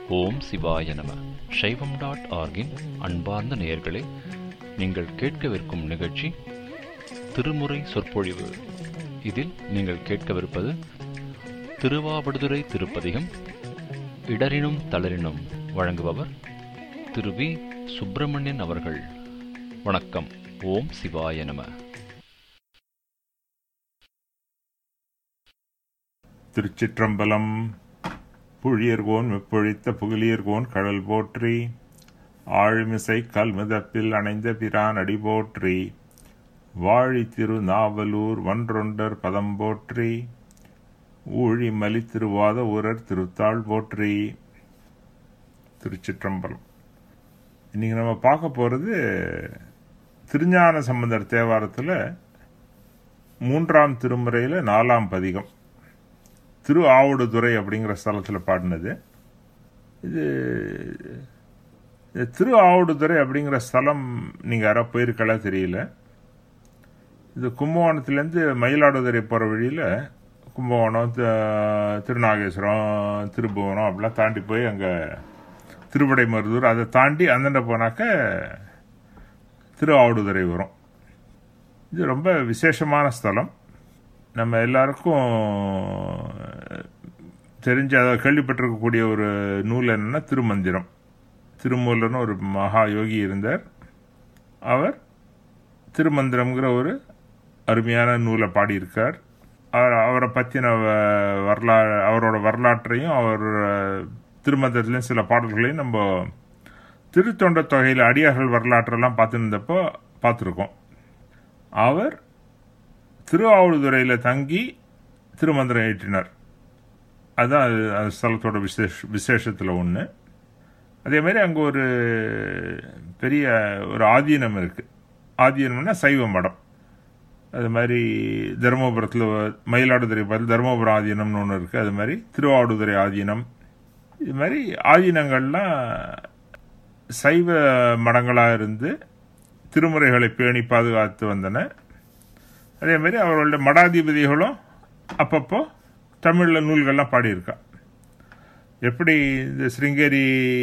ஓம் சிவாய நம சைவம் டாட் ஆர்கின் அன்பார்ந்த நேயர்களே நீங்கள் கேட்கவிருக்கும் நிகழ்ச்சி திருமுறை சொற்பொழிவு இதில் நீங்கள் கேட்கவிருப்பது திருவாவடுதுறை திருப்பதிகம் இடரினும் தளரினும் வழங்குபவர் திரு வி சுப்பிரமணியன் அவர்கள் வணக்கம் ஓம் சிவாய நம திருச்சிற்றம்பலம் புழியர்கோன் வெப்பொழித்த புகழியர்கோன் கடல் போற்றி ஆழிமிசை கல்முதப்பில் அணைந்த பிரான் அடி போற்றி வாழி திரு நாவலூர் வன்றொண்டர் பதம் போற்றி ஊழி மலி திருவாத ஊரர் திருத்தாள் போற்றி திருச்சிற்றம்பலம் இன்னைக்கு நம்ம பார்க்க போறது திருஞான சம்பந்தர் தேவாரத்தில் மூன்றாம் திருமுறையில் நாலாம் பதிகம் திரு ஆவடுதுறை அப்படிங்கிற ஸ்தலத்தில் பாடினது இது இது திரு ஆவடுதுறை அப்படிங்கிற ஸ்தலம் நீங்கள் யாரோ போயிருக்கலா தெரியல இது கும்பகோணத்துலேருந்து மயிலாடுதுறை போகிற வழியில் கும்பகோணம் தி- திருநாகேஸ்வரம் திருபுவனம் அப்படிலாம் தாண்டி போய் அங்கே திருவிடைமருதூர் அதை தாண்டி அந்தாண்ட போனாக்க திரு ஆவடுதுறை வரும் இது ரொம்ப விசேஷமான ஸ்தலம் நம்ம எல்லாருக்கும் தெரிஞ்ச அதாவது கேள்விப்பட்டிருக்கக்கூடிய ஒரு நூல் என்னன்னா திருமந்திரம் திருமூலர்னு ஒரு மகா யோகி இருந்தார் அவர் திருமந்திரம்ங்கிற ஒரு அருமையான நூலை பாடியிருக்கார் அவர் அவரை பற்றின வ- வரலாறு அவரோட வரலாற்றையும் அவர் திருமந்திரத்துலேயும் சில பாடல்களையும் நம்ம திருத்தொண்ட தொகையில் அடியார்கள் வரலாற்றெல்லாம் பார்த்துருந்தப்போ பார்த்துருக்கோம் அவர் திருவாவூதுறையில் தங்கி திருமந்திரம் ஏற்றினார் அதுதான் அது அந்த ஸ்தலத்தோட விசேஷ விசேஷத்தில் ஒன்று அதே மாதிரி அங்கே ஒரு பெரிய ஒரு ஆதீனம் இருக்குது ஆதீனம்னா சைவ மடம் அது மாதிரி தருமபுரத்தில் மயிலாடுதுறை பதில் தருமபுரம் ஆதீனம்னு ஒன்று இருக்குது அது மாதிரி திருவாவடுதுறை ஆதீனம் இது மாதிரி ஆதீனங்கள்லாம் சைவ மடங்களாக இருந்து திருமுறைகளை பேணி பாதுகாத்து வந்தன அதே மாதிரி அவர்களுடைய மடாதிபதிகளும் அப்பப்போ தமிழில் நூல்கள்லாம் பாடியிருக்கா எப்படி இந்த சிருங்கேரி